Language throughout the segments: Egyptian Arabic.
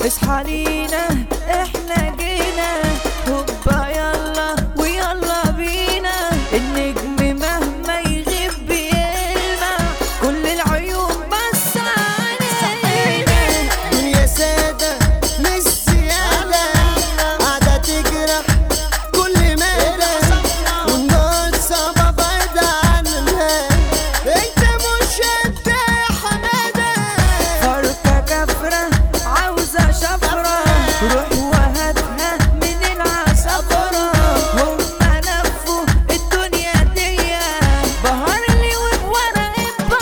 اصحى لينا احنا جينا هوبا يلا ويلا بينا النجم مهما يغيب بيلمع كل العيون بس علينا دنيا سادة مش زيادة قاعدة تجرح كل مدى والنار صعبة بعيدة عنها انت مش انت يا حمادة فرقة كفرة عاوزة شفرة روح وهاتها من العصفرة هما لفوا الدنيا دي بهر لي وبورق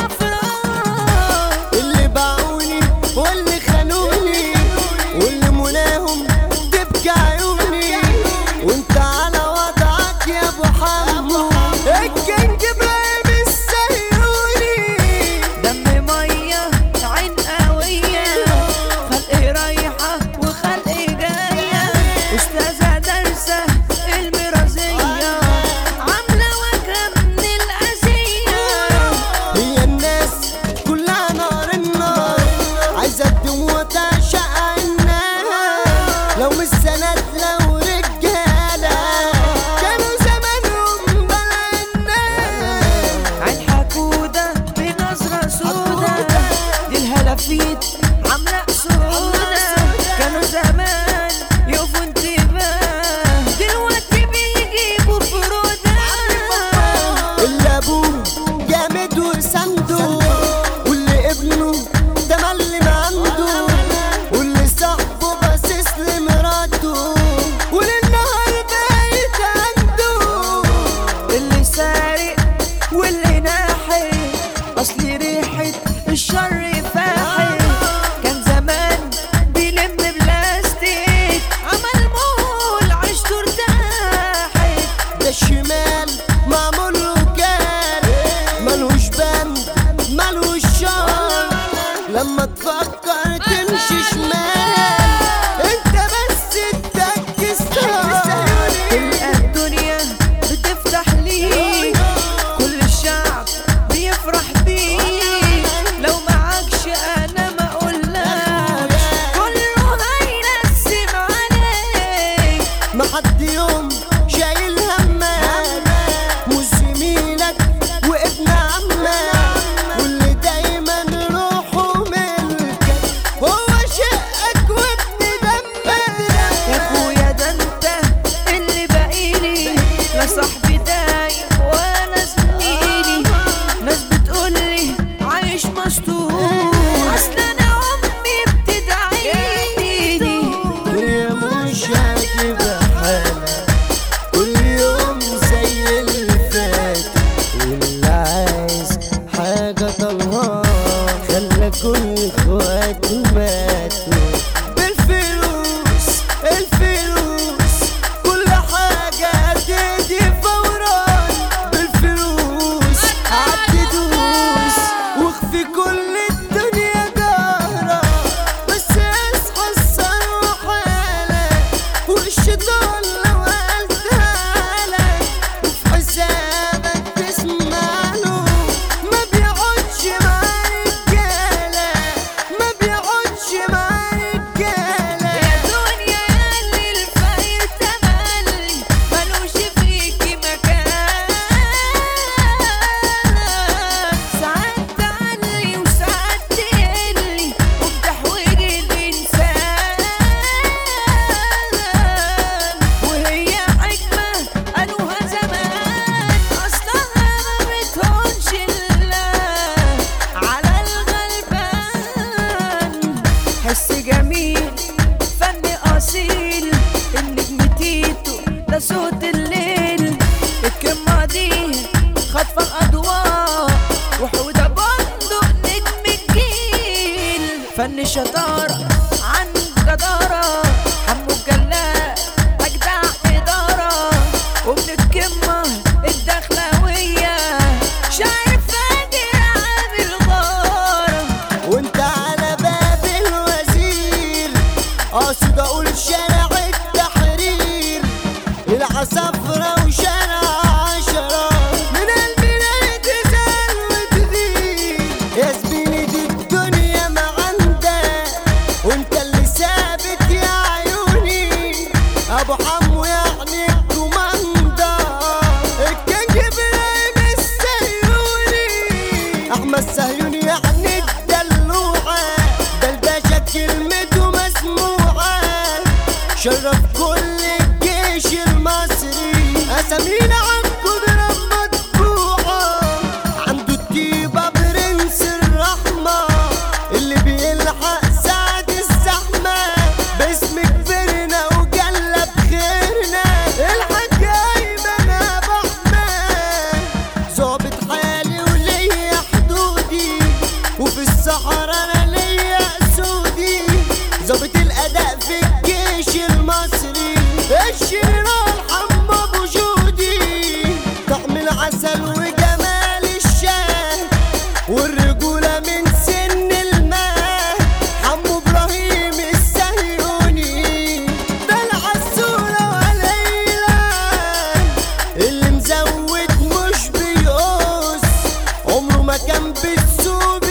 البفرة اللي باعوني واللي خانوني واللي مناهم تبكي عيوني وانت على وضعك يا ابو حمو الكينج ابراهيم السيروني دم مية عين قوية خلق رايحة وخلق جاية أستاذة دارسة المرازية عاملة وجه من الأذية هي الناس كلها نار النار عايزة الدموع تعشق النار لو مش سند لو رجالة كانوا زمانهم بلا النار عين حكودة بنظرة سودة دي الهلافيت عاملة سودة كانوا زمان يقفوا انتباه دلوقتي بيجيبوا فرودة اللي ابوه جامد وسنده واللي ابنه ده معلم عنده واللي صاحبه باصص لمراته وللنهار بايت عنده اللي سارق واللي ناحي اصل ريحة الشر فاحي كان زمان بيلم بلاستيك عمل مول عشته ارتاحت ده الشمال معمول له كان ملوش بند ملوش شر لما تفكر تمشي شمال انت بس تركز تلقى الدنيا بتفتح ليك كل الشعب بيفرح بيك لو معكش انا ما اقولكش كله هيرسم عليك ما حد يوم شايل همك مش زميلك وابن عمك واللي دايما روحه ملكك هو شقك وابن دمك يا اخويا ده انت اللي باقيلي لا صاحبي دايم ولا زميلي ناس بتقولي عايش مسطول اصل انا امي بتدعيلي الدنيا مش عاجبة حالك كل يوم زي اللي فات واللي عايز حاجة طلها خلى كل اخواته ماتوا بالفلوس الفلوس كل حاجة تدي فورا بالفلوس هتدوس واخفي كل الدنيا جارة بس اصحى الثروة حالك والشيطان لو قالتها لك وفي حسابك تسمع له ما بيقعدش مع رجالة ما بيقعدش مع رجالة يا دنيا ياللي الفقير تملي ملوش فيكي مكان ساعات تعلي وساعات تقلي وبتحويجي الإنسان وهي حكمة قالوها زمان أصلها ما بتهونش إلا على الغلبان حس جميل فن أصيل النجم تيتو ده صوت الليل الكلمة دي خاطفة الأضواء وحودة بندق نجم الجيل فن شطارة عن جدارة حمو الجلاء أجدع إدارة ومن الكمة الدخلوية شايف فاجر عامل غارة وانت على باب الوزير اقصد اقول شارع التحرير العصفرة وشارع عشرة من البلاد تزال وتغير يا زميلي دي الدنيا ما عندك ابو حمو يعني الكوماندا الكينج ابراهيم السيوني احمد سهيوني يعني الدلوعه ده الباشا كلمته مسموعه شرف كل الجيش المصري اسامينا عالقدرة مطبوعة عنده الطيبة برنس الرحمة اللي بيلحق ساعة الزحمة باسم كبرنا وجلب خيرنا الحاج ايمن ابو احمد ظابط حالي وليا حدودي وفي الصحراء انا ليا اسودي ظابط الاداء في الجيش المصري الشيران حمو ابو جودي طعم العسل وجمال الشاه والرجولة من سن الماء حمو ابراهيم السهيوني ده العسولة وليلى اللي مزود مش بيقص عمره ما كان بالسوق